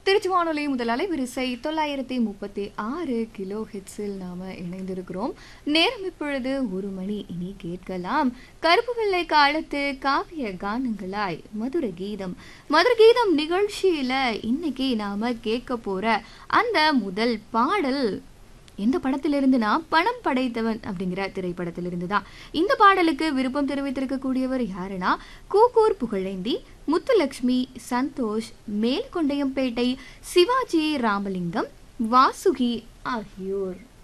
திருச்சி வானொலி முதல் அலைவரிசை தொள்ளாயிரத்தி முப்பத்தி ஆறு கிலோ ஹெட்ஸில் நாம இணைந்திருக்கிறோம் நேரம் இப்பொழுது ஒரு மணி இனி கேட்கலாம் கருப்பு வெள்ளை காலத்து காவிய கானங்களாய் மதுர கீதம் மதுர கீதம் நிகழ்ச்சியில இன்னைக்கு நாம கேட்க போற அந்த முதல் பாடல் எந்த படத்திலிருந்துனா பணம் படைத்தவன் அப்படிங்கிற திரைப்படத்திலிருந்து தான் இந்த பாடலுக்கு விருப்பம் தெரிவித்திருக்கக்கூடியவர் யாருன்னா கூக்கூர் புகழேந்தி முத்துலக்ஷ்மி சந்தோஷ் மேல்கொண்டையம்பேட்டை சிவாஜி ராமலிங்கம் வாசுகி ஆகியோர்